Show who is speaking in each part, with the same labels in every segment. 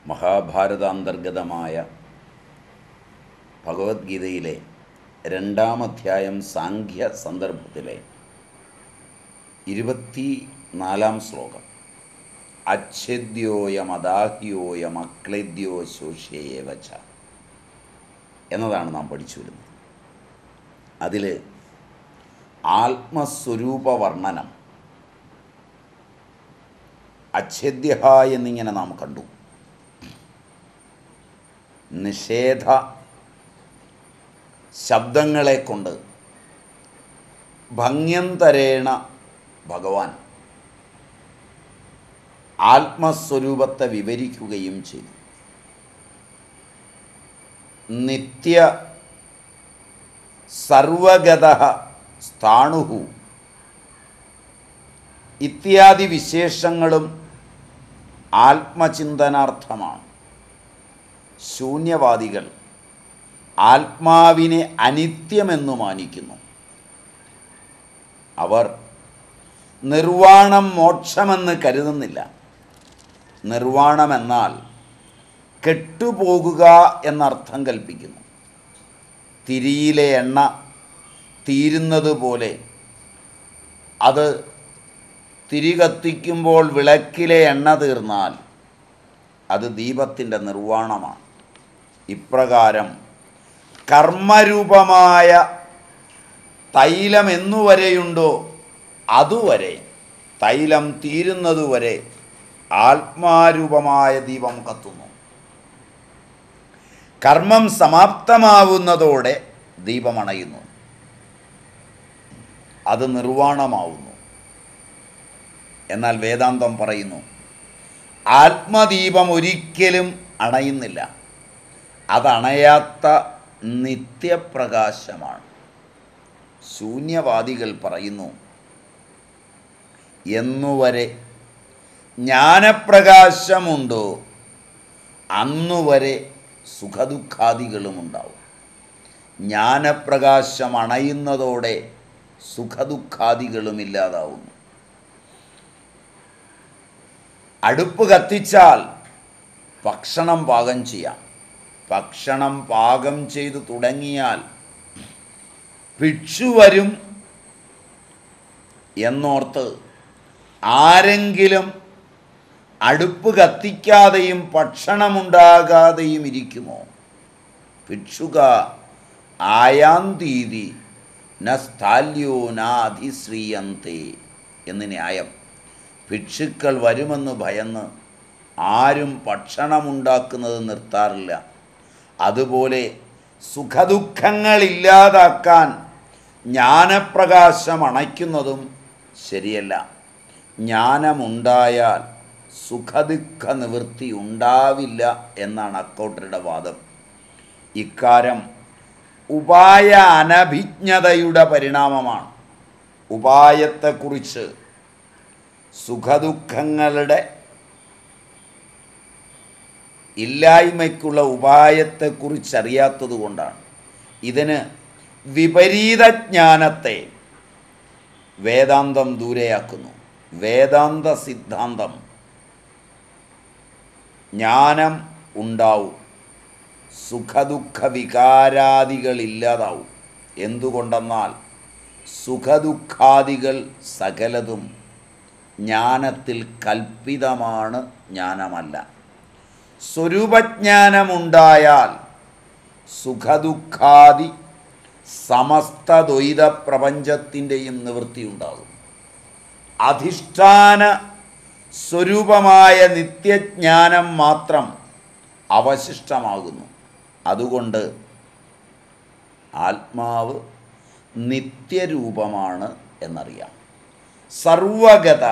Speaker 1: മഹാഭാരതാന്തർഗതമായ ഭഗവത്ഗീതയിലെ രണ്ടാം അധ്യായം സാഖ്യ സന്ദർഭത്തിലെ ഇരുപത്തി നാലാം ശ്ലോകം അച്ഛേദ്യോയമദാഹ്യോയം അക്ലേദ്യോ ശോഷ്യേവച്ച എന്നതാണ് നാം പഠിച്ചു വരുന്നത് അതിൽ ആത്മസ്വരൂപ വർണ്ണനം അച്ഛേദ്യ എന്നിങ്ങനെ നാം കണ്ടു നിഷേധ ശബ്ദങ്ങളെ കൊണ്ട് ഭംഗ്യന്തരേണ ഭഗവാൻ ആത്മസ്വരൂപത്തെ വിവരിക്കുകയും ചെയ്തു നിത്യ സർവഗത സ്ഥാണുഹു ഇത്യാദി വിശേഷങ്ങളും ആത്മചിന്തനാർത്ഥമാണ് ശൂന്യവാദികൾ ആത്മാവിനെ അനിത്യമെന്നു മാനിക്കുന്നു അവർ നിർവാണം മോക്ഷമെന്ന് കരുതുന്നില്ല നിർവാണമെന്നാൽ കെട്ടുപോകുക എന്നർത്ഥം കൽപ്പിക്കുന്നു തിരിയിലെ എണ്ണ തീരുന്നത് പോലെ അത് തിരി കത്തിക്കുമ്പോൾ വിളക്കിലെ എണ്ണ തീർന്നാൽ അത് ദീപത്തിൻ്റെ നിർവ്വാണമാണ് ഇപ്രകാരം കർമ്മരൂപമായ തൈലം എന്നുവരെയുണ്ടോ അതുവരെ തൈലം തീരുന്നതുവരെ ആത്മാരൂപമായ ദീപം കത്തുന്നു കർമ്മം സമാപ്തമാവുന്നതോടെ ദീപം അണയുന്നു അത് നിർവ്വാണമാവുന്നു എന്നാൽ വേദാന്തം പറയുന്നു ആത്മദീപം ഒരിക്കലും അണയുന്നില്ല അതണയാത്ത നിത്യപ്രകാശമാണ് ശൂന്യവാദികൾ പറയുന്നു എന്നുവരെ ജ്ഞാനപ്രകാശമുണ്ടോ അന്നുവരെ സുഖദുഃഖാദികളും ഉണ്ടാവും ജ്ഞാനപ്രകാശം അണയുന്നതോടെ സുഖദുഃഖാദികളും ഇല്ലാതാവുന്നു അടുപ്പ് കത്തിച്ചാൽ ഭക്ഷണം പാകം ചെയ്യാം ഭക്ഷണം പാകം ചെയ്തു തുടങ്ങിയാൽ ഭിക്ഷു വരും എന്നോർത്ത് ആരെങ്കിലും അടുപ്പ് കത്തിക്കാതെയും ഭക്ഷണമുണ്ടാകാതെയും ഇരിക്കുമോ ഭിക്ഷുക ആയാന്തീതി ന സ്ഥല്യോ നാധിശ്രീയന്തേ എന്ന് ന്യായം ഭിക്ഷുക്കൾ വരുമെന്ന് ഭയന്ന് ആരും ഭക്ഷണമുണ്ടാക്കുന്നത് നിർത്താറില്ല അതുപോലെ സുഖദുഃഖങ്ങളില്ലാതാക്കാൻ ജ്ഞാനപ്രകാശം അണയ്ക്കുന്നതും ശരിയല്ല ജ്ഞാനമുണ്ടായാൽ സുഖദുഃഖ നിവൃത്തി ഉണ്ടാവില്ല എന്നാണ് അക്കൗട്ടരുടെ വാദം ഇക്കാരം ഉപായ അനഭിജ്ഞതയുടെ പരിണാമമാണ് ഉപായത്തെക്കുറിച്ച് സുഖദുഃഖങ്ങളുടെ ഇല്ലായ്മയ്ക്കുള്ള ഉപായത്തെക്കുറിച്ചറിയാത്തത് കൊണ്ടാണ് ഇതിന് വിപരീത ജ്ഞാനത്തെ വേദാന്തം ദൂരെയാക്കുന്നു വേദാന്ത സിദ്ധാന്തം ജ്ഞാനം ഉണ്ടാവും സുഖദുഃഖ വികാരാദികളില്ലാതാവും എന്തുകൊണ്ടെന്നാൽ സുഖദുഃഖാദികൾ സകലതും ജ്ഞാനത്തിൽ കൽപ്പിതമാണ് ജ്ഞാനമല്ല സ്വരൂപജ്ഞാനമുണ്ടായാൽ സുഖദുഃഖാദി സമസ്ത ദ്വൈത പ്രപഞ്ചത്തിൻ്റെയും നിവൃത്തി ഉണ്ടാകും അധിഷ്ഠാന സ്വരൂപമായ നിത്യജ്ഞാനം മാത്രം അവശിഷ്ടമാകുന്നു അതുകൊണ്ട് ആത്മാവ് നിത്യരൂപമാണ് എന്നറിയാം സർവഗത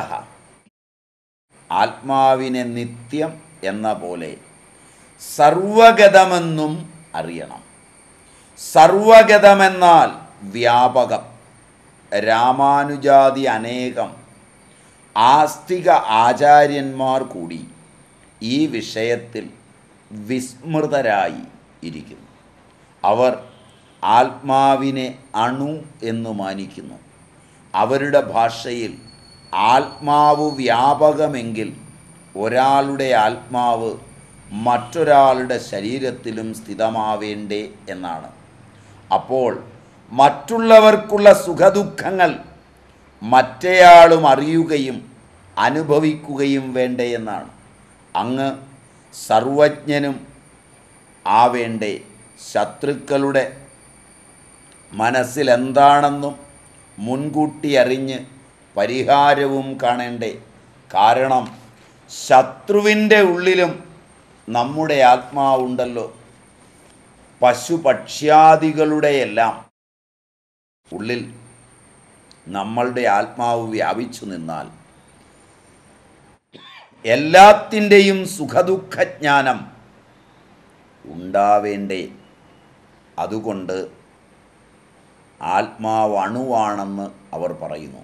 Speaker 1: ആത്മാവിനെ നിത്യം എന്ന പോലെ സർവഗതമെന്നും അറിയണം സർവഗതമെന്നാൽ വ്യാപകം രാമാനുജാതി അനേകം ആസ്തിക ആചാര്യന്മാർ കൂടി ഈ വിഷയത്തിൽ വിസ്മൃതരായി ഇരിക്കുന്നു അവർ ആത്മാവിനെ അണു എന്ന് മാനിക്കുന്നു അവരുടെ ഭാഷയിൽ ആത്മാവ് വ്യാപകമെങ്കിൽ ഒരാളുടെ ആത്മാവ് മറ്റൊരാളുടെ ശരീരത്തിലും സ്ഥിതമാവേണ്ടേ എന്നാണ് അപ്പോൾ മറ്റുള്ളവർക്കുള്ള സുഖദുഃഖങ്ങൾ മറ്റേയാളും അറിയുകയും അനുഭവിക്കുകയും വേണ്ടേ എന്നാണ് അങ്ങ് സർവജ്ഞനും ആവേണ്ടേ ശത്രുക്കളുടെ മനസ്സിലെന്താണെന്നും മുൻകൂട്ടി അറിഞ്ഞ് പരിഹാരവും കാണേണ്ടേ കാരണം ശത്രുവിൻ്റെ ഉള്ളിലും നമ്മുടെ ആത്മാവുണ്ടല്ലോ പശുപക്ഷ്യാദികളുടെയെല്ലാം ഉള്ളിൽ നമ്മളുടെ ആത്മാവ് വ്യാപിച്ചു നിന്നാൽ എല്ലാത്തിൻ്റെയും സുഖദുഃഖജ്ഞാനം ഉണ്ടാവേണ്ടേ അതുകൊണ്ട് ആത്മാവ് അണുവാണെന്ന് അവർ പറയുന്നു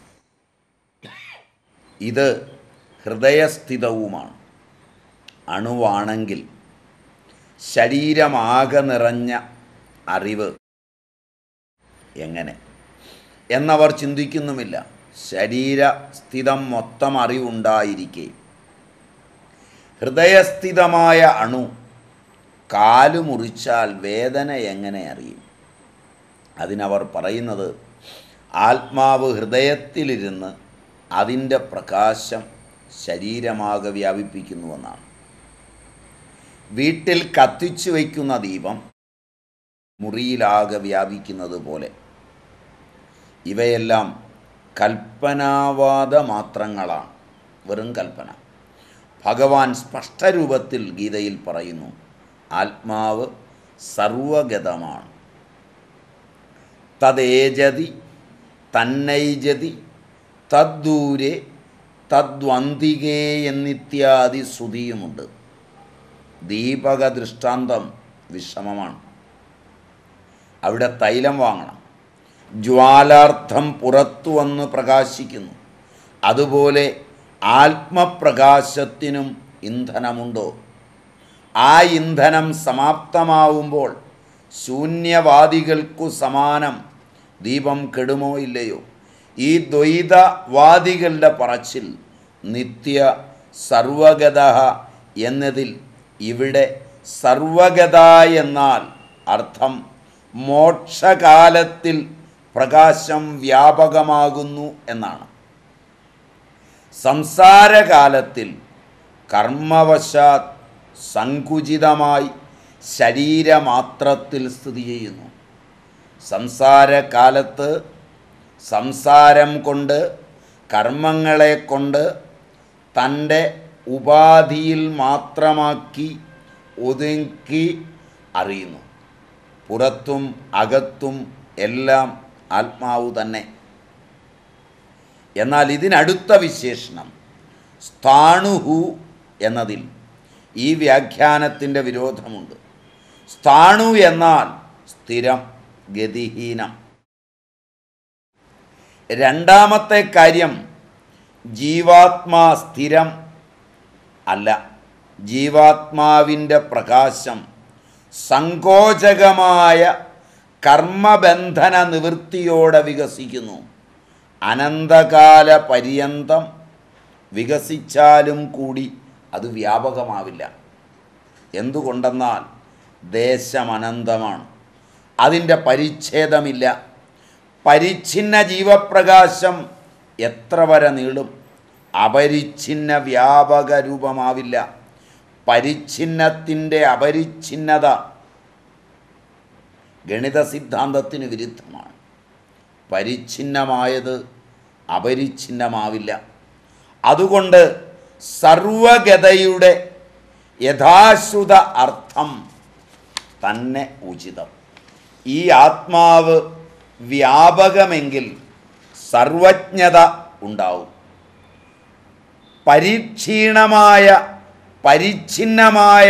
Speaker 1: ഇത് ഹൃദയസ്ഥിതവുമാണ് അണുവാണെങ്കിൽ ശരീരമാകെ നിറഞ്ഞ അറിവ് എങ്ങനെ എന്നവർ ചിന്തിക്കുന്നുമില്ല ശരീരസ്ഥിതം മൊത്തം അറിവുണ്ടായിരിക്കെ ഹൃദയസ്ഥിതമായ അണു കാല് മുറിച്ചാൽ വേദന എങ്ങനെ അറിയും അതിനവർ പറയുന്നത് ആത്മാവ് ഹൃദയത്തിലിരുന്ന് അതിൻ്റെ പ്രകാശം ശരീരമാകെ വ്യാപിപ്പിക്കുന്നുവെന്നാണ് വീട്ടിൽ കത്തിച്ചു വയ്ക്കുന്ന ദീപം മുറിയിലാകെ വ്യാപിക്കുന്നത് പോലെ ഇവയെല്ലാം കൽപ്പനാവാദ മാത്രങ്ങളാണ് വെറും കൽപ്പന ഭഗവാൻ സ്പഷ്ടരൂപത്തിൽ ഗീതയിൽ പറയുന്നു ആത്മാവ് സർവഗതമാണ് തദേജതി തന്നൈജതി തദ്ദൂരെ തദ്വന്തികേ എന്നിത്യാദി ശ്രുതിയുമുണ്ട് ദീപക ദൃഷ്ടാന്തം വിഷമമാണ് അവിടെ തൈലം വാങ്ങണം ജ്വാലാർത്ഥം പുറത്തു വന്ന് പ്രകാശിക്കുന്നു അതുപോലെ ആത്മപ്രകാശത്തിനും ഇന്ധനമുണ്ടോ ആ ഇന്ധനം സമാപ്തമാവുമ്പോൾ ശൂന്യവാദികൾക്കു സമാനം ദീപം കെടുമോ ഇല്ലയോ ഈ ദ്വൈതവാദികളുടെ പറച്ചിൽ നിത്യ സർവഗത എന്നതിൽ ഇവിടെ സർവഗത എന്നാൽ അർത്ഥം മോക്ഷകാലത്തിൽ പ്രകാശം വ്യാപകമാകുന്നു എന്നാണ് സംസാരകാലത്തിൽ കർമ്മവശാത് സങ്കുചിതമായി ശരീരമാത്രത്തിൽ സ്ഥിതി ചെയ്യുന്നു സംസാരകാലത്ത് സംസാരം കൊണ്ട് കർമ്മങ്ങളെ കൊണ്ട് തൻ്റെ ഉപാധിയിൽ മാത്രമാക്കി ഒതുക്കി അറിയുന്നു പുറത്തും അകത്തും എല്ലാം ആത്മാവ് തന്നെ എന്നാൽ ഇതിനടുത്ത വിശേഷണം സ്ഥാണുഹു എന്നതിൽ ഈ വ്യാഖ്യാനത്തിൻ്റെ വിരോധമുണ്ട് സ്ഥാണു എന്നാൽ സ്ഥിരം ഗതിഹീനം രണ്ടാമത്തെ കാര്യം ജീവാത്മാ സ്ഥിരം അല്ല ജീവാത്മാവിൻ്റെ പ്രകാശം സങ്കോചകമായ കർമ്മബന്ധന നിവൃത്തിയോടെ വികസിക്കുന്നു അനന്തകാല പര്യന്തം വികസിച്ചാലും കൂടി അത് വ്യാപകമാവില്ല എന്തുകൊണ്ടെന്നാൽ ദേശമനന്തമാണ് അതിൻ്റെ പരിച്ഛേദമില്ല പരിച്ഛിന്ന ജീവപ്രകാശം എത്ര വരെ നീളും അപരിച്ഛിന്ന വ്യാപക രൂപമാവില്ല പരിച്ഛിന്നത്തിൻ്റെ അപരിച്ഛിന്നത ഗണിത സിദ്ധാന്തത്തിന് വിരുദ്ധമാണ് പരിച്ഛിന്നമായത് അപരിച്ഛിന്നമാവില്ല അതുകൊണ്ട് സർവഗതയുടെ യഥാശ്രുത അർത്ഥം തന്നെ ഉചിതം ഈ ആത്മാവ് വ്യാപകമെങ്കിൽ സർവജ്ഞത ഉണ്ടാവും പരീക്ഷീണമായ പരിച്ഛിന്നമായ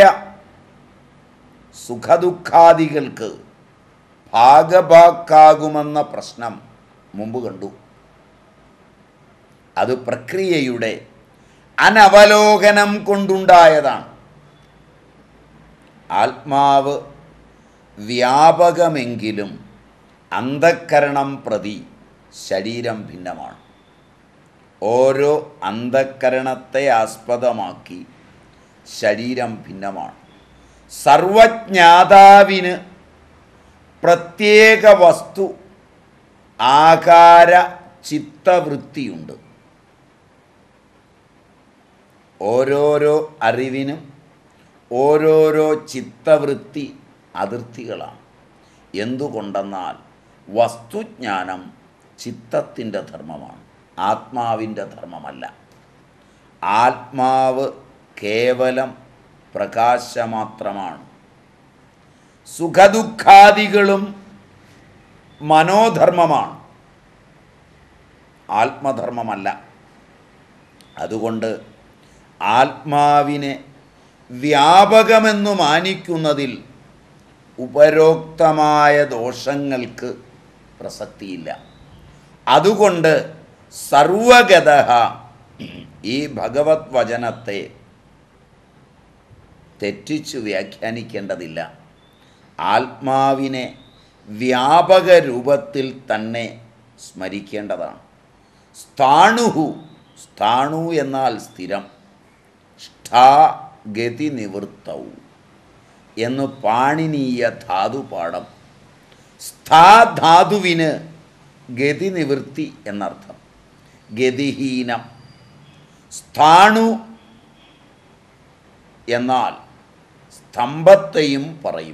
Speaker 1: സുഖദുഃഖാദികൾക്ക് ഭാഗഭാക്കാകുമെന്ന പ്രശ്നം മുമ്പ് കണ്ടു അത് പ്രക്രിയയുടെ അനവലോകനം കൊണ്ടുണ്ടായതാണ് ആത്മാവ് വ്യാപകമെങ്കിലും അന്ധക്കരണം പ്രതി ശരീരം ഭിന്നമാണ് ഓരോ അന്ധക്കരണത്തെ ആസ്പദമാക്കി ശരീരം ഭിന്നമാണ് സർവജ്ഞാതാവിന് പ്രത്യേക വസ്തു ആകാര ചിത്തവൃത്തിയുണ്ട് ഓരോരോ അറിവിനും ഓരോരോ ചിത്തവൃത്തി അതിർത്തികളാണ് എന്തുകൊണ്ടെന്നാൽ വസ്തുജ്ഞാനം ചിത്തത്തിൻ്റെ ധർമ്മമാണ് ആത്മാവിൻ്റെ ധർമ്മമല്ല ആത്മാവ് കേവലം പ്രകാശമാത്രമാണ് സുഖദുഃഖാദികളും മനോധർമ്മമാണ് ആത്മധർമ്മമല്ല അതുകൊണ്ട് ആത്മാവിനെ വ്യാപകമെന്നു മാനിക്കുന്നതിൽ ഉപരോക്തമായ ദോഷങ്ങൾക്ക് പ്രസക്തിയില്ല അതുകൊണ്ട് സർവഗത ഈ ഭഗവത് വചനത്തെ തെറ്റിച്ചു വ്യാഖ്യാനിക്കേണ്ടതില്ല ആത്മാവിനെ വ്യാപക രൂപത്തിൽ തന്നെ സ്മരിക്കേണ്ടതാണ് സ്ഥാണുഹു സ്ഥാണു എന്നാൽ സ്ഥിരം ഷ്ഠാ ഗതി നിവൃത്തവും എന്ന് പാണിനീയ ധാതുപാഠം സ്ഥാ ധാതുവിന് ഗതി നിവൃത്തി എന്നർത്ഥം ഗതിഹീനം സ്ഥാണു എന്നാൽ സ്തംഭത്തെയും പറയും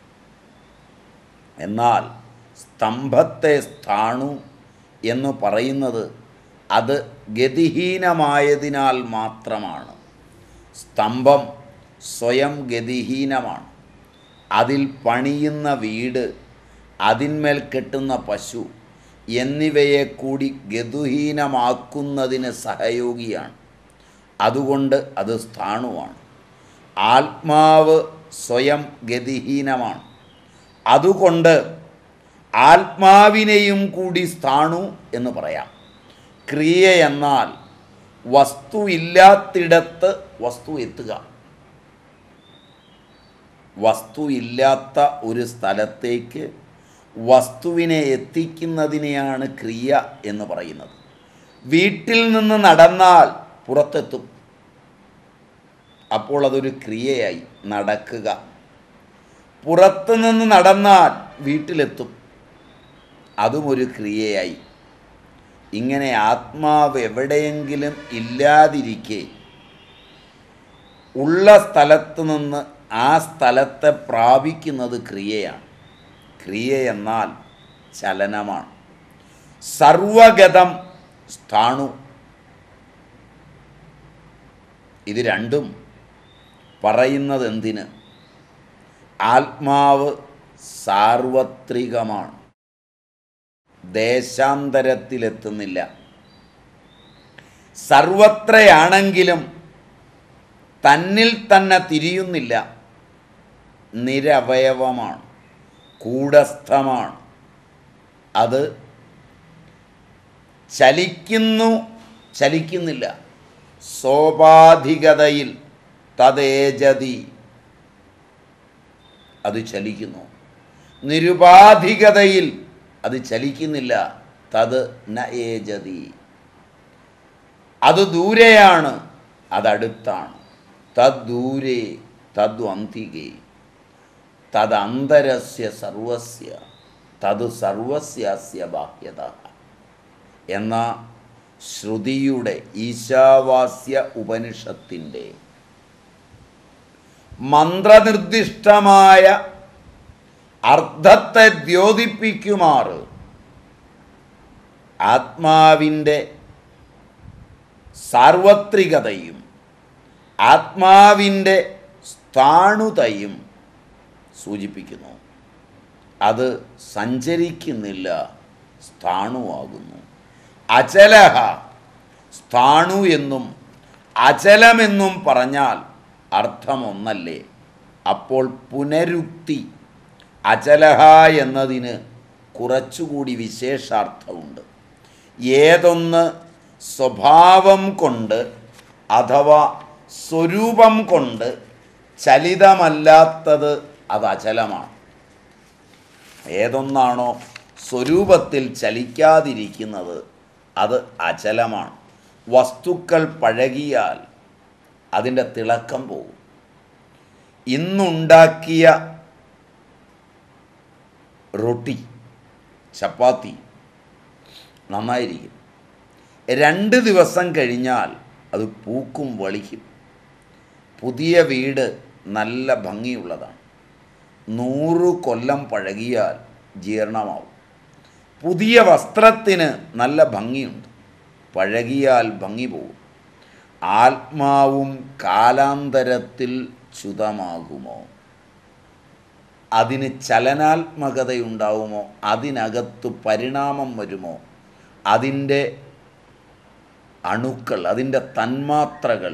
Speaker 1: എന്നാൽ സ്തംഭത്തെ സ്ഥാണു എന്ന് പറയുന്നത് അത് ഗതിഹീനമായതിനാൽ മാത്രമാണ് സ്തംഭം സ്വയം ഗതിഹീനമാണ് അതിൽ പണിയുന്ന വീട് അതിന്മേൽ കെട്ടുന്ന പശു എന്നിവയെ കൂടി ഗതുഹീനമാക്കുന്നതിന് സഹയോഗിയാണ് അതുകൊണ്ട് അത് സ്ഥാണുവാണ് ആത്മാവ് സ്വയം ഗതിഹീനമാണ് അതുകൊണ്ട് ആത്മാവിനെയും കൂടി സ്ഥാണു എന്ന് പറയാം ക്രിയ എന്നാൽ വസ്തു ഇല്ലാത്തിടത്ത് വസ്തു എത്തുക വസ്തു ഇല്ലാത്ത ഒരു സ്ഥലത്തേക്ക് വസ്തുവിനെ എത്തിക്കുന്നതിനെയാണ് ക്രിയ എന്ന് പറയുന്നത് വീട്ടിൽ നിന്ന് നടന്നാൽ പുറത്തെത്തും അപ്പോൾ അതൊരു ക്രിയയായി നടക്കുക പുറത്തു നിന്ന് നടന്നാൽ വീട്ടിലെത്തും അതും ഒരു ക്രിയയായി ഇങ്ങനെ ആത്മാവ് എവിടെയെങ്കിലും ഇല്ലാതിരിക്കെ ഉള്ള സ്ഥലത്ത് നിന്ന് ആ സ്ഥലത്തെ പ്രാപിക്കുന്നത് ക്രിയയാണ് ക്രിയ എന്നാൽ ചലനമാണ് സർവഗതം സ്ഥാണു ഇത് രണ്ടും പറയുന്നത് എന്തിന് ആത്മാവ് സാർവത്രികമാണ് ദേശാന്തരത്തിലെത്തുന്നില്ല സർവത്രയാണെങ്കിലും തന്നിൽ തന്നെ തിരിയുന്നില്ല നിരവയവമാണ് കൂടസ്ഥമാണ് അത് ചലിക്കുന്നു ചലിക്കുന്നില്ല സോപാധികതയിൽ തദേജതി അത് ചലിക്കുന്നു നിരുപാധികതയിൽ അത് ചലിക്കുന്നില്ല തത് ന ഏജതി അത് ദൂരെയാണ് അതടുത്താണ് തദ്ദൂരേ തദ്വന്തികേ തദന്തരസ്യ സർവസ്യ തത് സർവസ്യാസ്യ ബാഹ്യത എന്ന ശ്രുതിയുടെ ഈശാവാസ്യ ഉപനിഷത്തിൻ്റെ മന്ത്രനിർദ്ദിഷ്ടമായ അർത്ഥത്തെ ദ്യോതിപ്പിക്കുമാറ് ആത്മാവിൻ്റെ സാർവത്രികതയും ആത്മാവിൻ്റെ സ്ഥാണുതയും സൂചിപ്പിക്കുന്നു അത് സഞ്ചരിക്കുന്നില്ല സ്ഥാണുവാകുന്നു അചലഹ സ്ഥാണു എന്നും അചലമെന്നും പറഞ്ഞാൽ അർത്ഥമൊന്നല്ലേ അപ്പോൾ പുനരുക്തി അചലഹ എന്നതിന് കുറച്ചുകൂടി വിശേഷാർത്ഥമുണ്ട് ഏതൊന്ന് സ്വഭാവം കൊണ്ട് അഥവാ സ്വരൂപം കൊണ്ട് ചലിതമല്ലാത്തത് അത് അചലമാണ് ഏതൊന്നാണോ സ്വരൂപത്തിൽ ചലിക്കാതിരിക്കുന്നത് അത് അചലമാണ് വസ്തുക്കൾ പഴകിയാൽ അതിൻ്റെ തിളക്കം പോകും ഇന്നുണ്ടാക്കിയ റൊട്ടി ചപ്പാത്തി നന്നായിരിക്കും രണ്ട് ദിവസം കഴിഞ്ഞാൽ അത് പൂക്കും വളിക്കും പുതിയ വീട് നല്ല ഭംഗിയുള്ളതാണ് നൂറ് കൊല്ലം പഴകിയാൽ ജീർണമാവും പുതിയ വസ്ത്രത്തിന് നല്ല ഭംഗിയുണ്ട് പഴകിയാൽ ഭംഗി പോകും ആത്മാവും കാലാന്തരത്തിൽ ച്യുതമാകുമോ അതിന് ചലനാത്മകതയുണ്ടാവുമോ അതിനകത്ത് പരിണാമം വരുമോ അതിൻ്റെ അണുക്കൾ അതിൻ്റെ തന്മാത്രകൾ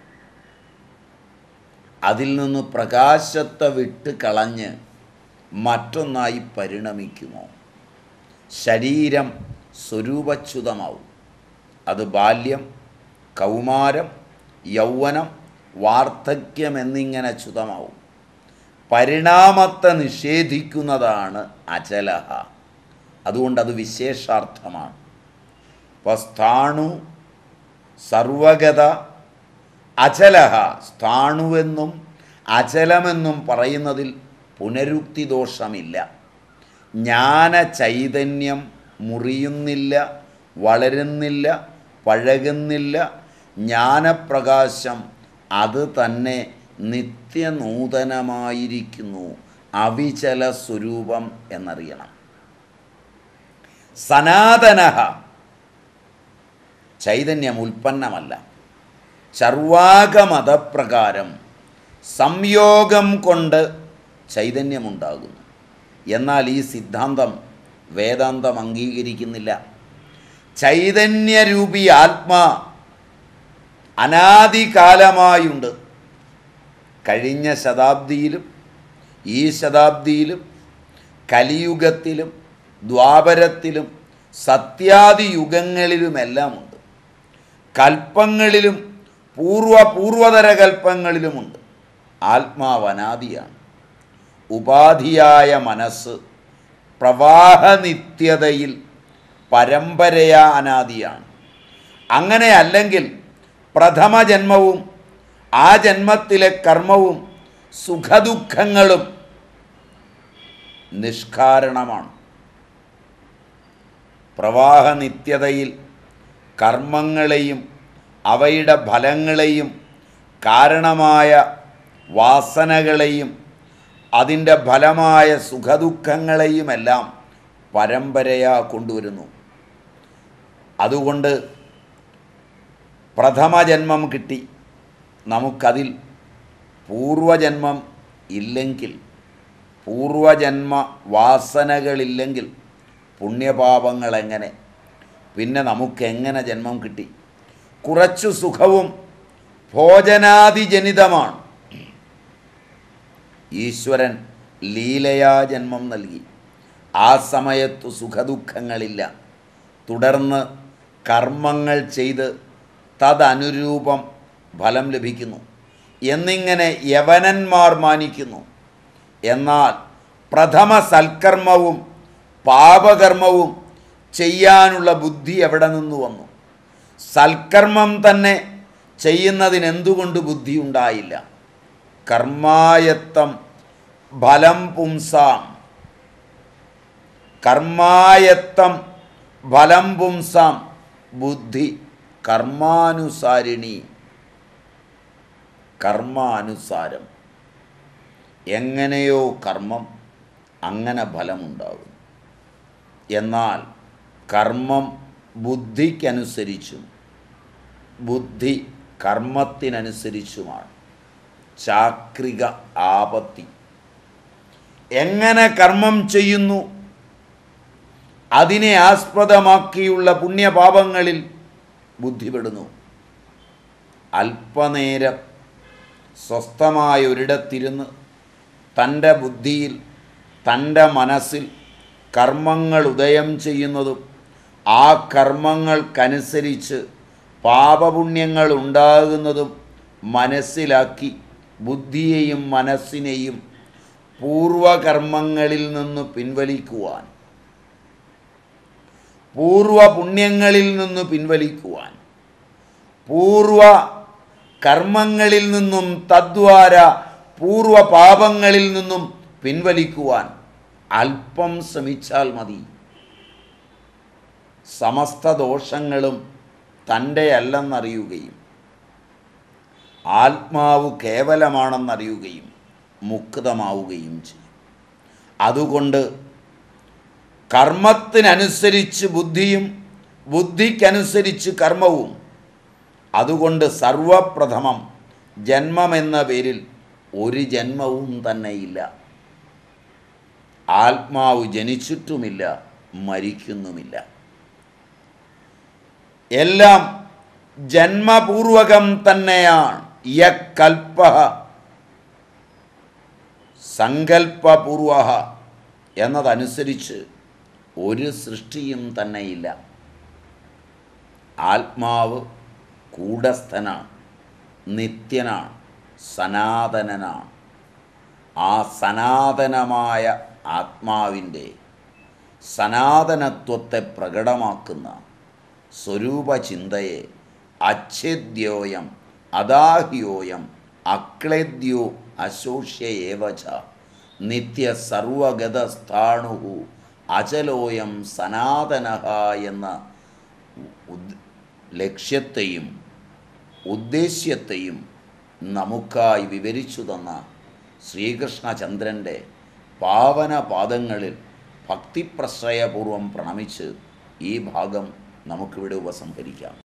Speaker 1: അതിൽ നിന്ന് പ്രകാശത്തെ വിട്ട് കളഞ്ഞ് മറ്റൊന്നായി പരിണമിക്കുമോ ശരീരം സ്വരൂപച്യുതമാവും അത് ബാല്യം കൗമാരം യൗവനം വാർദ്ധക്യം എന്നിങ്ങനെ ച്യുതമാവും പരിണാമത്തെ നിഷേധിക്കുന്നതാണ് അചലഹ അതുകൊണ്ട് അത് വിശേഷാർത്ഥമാണ് ഇപ്പോൾ സ്ഥാണു സർവഗത അചലഹ സ്ഥാണുവെന്നും അചലമെന്നും പറയുന്നതിൽ പുനരുക്തി ദോഷമില്ല ജ്ഞാന ചൈതന്യം മുറിയുന്നില്ല വളരുന്നില്ല പഴകുന്നില്ല ജ്ഞാനപ്രകാശം അത് തന്നെ നിത്യനൂതനമായിരിക്കുന്നു അവിചല സ്വരൂപം എന്നറിയണം സനാതന ചൈതന്യം ഉൽപ്പന്നമല്ല ചർവാകമതപ്രകാരം സംയോഗം കൊണ്ട് ചൈതന്യമുണ്ടാകുന്നു എന്നാൽ ഈ സിദ്ധാന്തം വേദാന്തം അംഗീകരിക്കുന്നില്ല ചൈതന്യരൂപി ആത്മാ അനാദികാലമായുണ്ട് കഴിഞ്ഞ ശതാബ്ദിയിലും ഈ ശതാബ്ദിയിലും കലിയുഗത്തിലും ദ്വാപരത്തിലും സത്യാദി യുഗങ്ങളിലുമെല്ലാമുണ്ട് കൽപ്പങ്ങളിലും പൂർവ പൂർവതര കൽപ്പങ്ങളിലുമുണ്ട് ആത്മാവ് അനാദിയാണ് ഉപാധിയായ മനസ്സ് പ്രവാഹനിത്യതയിൽ പരമ്പരയാ അനാദിയാണ് അങ്ങനെ അല്ലെങ്കിൽ പ്രഥമ ജന്മവും ആ ജന്മത്തിലെ കർമ്മവും സുഖദുഃഖങ്ങളും നിഷ്കാരണമാണ് പ്രവാഹനിത്യതയിൽ കർമ്മങ്ങളെയും അവയുടെ ഫലങ്ങളെയും കാരണമായ വാസനകളെയും അതിൻ്റെ ഫലമായ സുഖദുഃഖങ്ങളെയുമെല്ലാം പരമ്പരയാ കൊണ്ടുവരുന്നു അതുകൊണ്ട് പ്രഥമ ജന്മം കിട്ടി നമുക്കതിൽ പൂർവജന്മം ഇല്ലെങ്കിൽ പൂർവജന്മ വാസനകളില്ലെങ്കിൽ പുണ്യപാപങ്ങൾ എങ്ങനെ പിന്നെ നമുക്കെങ്ങനെ ജന്മം കിട്ടി കുറച്ചു സുഖവും ഭോജനാദിജനിതമാണ് ഈശ്വരൻ ലീലയാ ജന്മം നൽകി ആ സമയത്തു സുഖദുഃഖങ്ങളില്ല തുടർന്ന് കർമ്മങ്ങൾ ചെയ്ത് തദനുരൂപം ഫലം ലഭിക്കുന്നു എന്നിങ്ങനെ യവനന്മാർ മാനിക്കുന്നു എന്നാൽ പ്രഥമ സൽക്കർമ്മവും പാപകർമ്മവും ചെയ്യാനുള്ള ബുദ്ധി എവിടെ നിന്ന് വന്നു സൽക്കർമ്മം തന്നെ ചെയ്യുന്നതിന് എന്തുകൊണ്ട് ബുദ്ധി ഉണ്ടായില്ല കർമായത്തം ഫലം പുംസാം കർമായത്തം ഫലം പുംസാം ബുദ്ധി കർമാനുസാരിണി കർമാനുസാരം എങ്ങനെയോ കർമ്മം അങ്ങനെ ഫലമുണ്ടാകും എന്നാൽ കർമ്മം ബുദ്ധിക്കനുസരിച്ചും ബുദ്ധി കർമ്മത്തിനനുസരിച്ചുമാണ് ചാക്രിക ആപത്തി എങ്ങനെ കർമ്മം ചെയ്യുന്നു അതിനെ ആസ്പദമാക്കിയുള്ള പുണ്യപാപങ്ങളിൽ ബുദ്ധിപ്പെടുന്നു അല്പനേരം സ്വസ്ഥമായ ഒരിടത്തിരുന്ന് തൻ്റെ ബുദ്ധിയിൽ തൻ്റെ മനസ്സിൽ കർമ്മങ്ങൾ ഉദയം ചെയ്യുന്നതും ആ കർമ്മങ്ങൾക്കനുസരിച്ച് പാപപുണ്യങ്ങൾ ഉണ്ടാകുന്നതും മനസ്സിലാക്കി ബുദ്ധിയെയും മനസ്സിനെയും പൂർവകർമ്മങ്ങളിൽ നിന്ന് പിൻവലിക്കുവാൻ പൂർവ പുണ്യങ്ങളിൽ നിന്ന് പിൻവലിക്കുവാൻ പൂർവ കർമ്മങ്ങളിൽ നിന്നും തദ്വാര പൂർവപാപങ്ങളിൽ നിന്നും പിൻവലിക്കുവാൻ അല്പം ശ്രമിച്ചാൽ മതി സമസ്ത ദോഷങ്ങളും തൻ്റെ അല്ലെന്നറിയുകയും ആത്മാവ് കേവലമാണെന്നറിയുകയും മുക്തമാവുകയും ചെയ്യും അതുകൊണ്ട് കർമ്മത്തിനനുസരിച്ച് ബുദ്ധിയും ബുദ്ധിക്കനുസരിച്ച് കർമ്മവും അതുകൊണ്ട് സർവപ്രഥമം ജന്മമെന്ന പേരിൽ ഒരു ജന്മവും തന്നെയില്ല ആത്മാവ് ജനിച്ചിട്ടുമില്ല മരിക്കുന്നുമില്ല എല്ലാം ജന്മപൂർവകം തന്നെയാണ് യൽപ്പ സങ്കല്പപൂർവ എന്നതനുസരിച്ച് ഒരു സൃഷ്ടിയും തന്നെയില്ല ആത്മാവ് കൂടസ്ഥനാണ് നിത്യനാണ് സനാതനനാണ് ആ സനാതനമായ ആത്മാവിൻ്റെ സനാതനത്വത്തെ പ്രകടമാക്കുന്ന സ്വരൂപചിന്തയെ അച്ഛേദ്യോയം അദാഹ്യോയം അക്ലേദ്യോ അശോഷ്യയേവച നിത്യ സർവഗതസ്ഥാണു അചലോയം സനാതനഹ എന്ന ഉദ് ലക്ഷ്യത്തെയും ഉദ്ദേശ്യത്തെയും നമുക്കായി വിവരിച്ചു തന്ന ശ്രീകൃഷ്ണചന്ദ്രൻ്റെ പാവന പാദങ്ങളിൽ ഭക്തിപ്രശ്രയപൂർവം പ്രണമിച്ച് ഈ ഭാഗം നമുക്കിവിടെ ഉപസംഹരിക്കാം